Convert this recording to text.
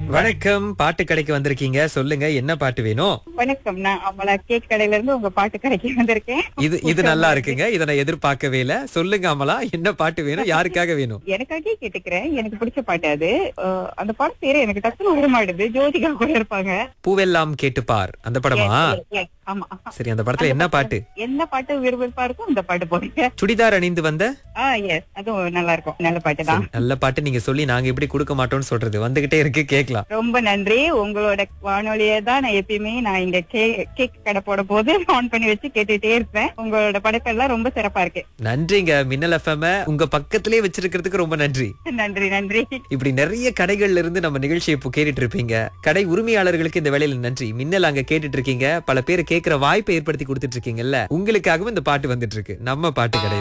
வணக்கம் பாட்டு கடைக்கு வந்திருக்கீங்க சொல்லுங்க என்ன பாட்டு வேணும் வணக்கம் நான் அமலா கேக் கடையில இருந்து உங்க பாட்டு கடைக்கு வந்திருக்கேன் இது இது நல்லா இருக்குங்க இதை நான் எதிர்பார்க்கவே இல்ல சொல்லுங்க அமலா என்ன பாட்டு வேணும் யாருக்காக வேணும் எனக்காகவே கேட்டுக்கிறேன் எனக்கு பிடிச்ச பாட்டு அது அஹ், அந்த பாட்டு பேரு எனக்கு டக்குனு வர மாட்டுது ஜோதிகா கூட இருப்பாங்க பூவெல்லாம் கேட்டுப்பார் அந்த படமா Yes, yes, ஆமா சரி அந்த படத்துல என்ன பாட்டு என்ன பாட்டு விருப்பா இருக்கும் அந்த பாட்டு போடுங்க சுடிதார் அணிந்து வந்த ஆ எஸ் அதுவும் நல்லா இருக்கும் நல்ல பாட்டு தான் சரி, நல்ல பாட்டு நீங்க சொல்லி நாங்க எப்படி கொடுக்க மாட்டோம்னு சொல்றது வந்துகிட்டே இருக்கு கேக்கலாம் ரொம்ப நன்றி உங்களோட வானொலியை தான் நான் எப்பயுமே நான் இங்க கேக் கடை போட போது ஆன் பண்ணி வச்சு கேட்டுட்டே இருப்பேன் உங்களோட படைப்பெல்லாம் ரொம்ப சிறப்பா இருக்கு நன்றிங்க மின்னல் எஃப்எம் உங்க பக்கத்திலே வச்சிருக்கிறதுக்கு ரொம்ப நன்றி நன்றி நன்றி இப்படி நிறைய கடைகள்ல இருந்து நம்ம நிகழ்ச்சியை இப்போ கேட்டுட்டு இருப்பீங்க கடை உரிமையாளர்களுக்கு இந்த வேலையில நன்றி மின்னல் அங்க கேட்டுட்டு இருக்கீங்க பல பேர் கேட்கிற வாய்ப்பை ஏற்படுத்தி கொடுத்துட்டு இருக்கீங்கல்ல உங்களுக்காகவும் இந்த பாட்டு வந்துட்டு இருக்கு நம்ம பாட்டு கடை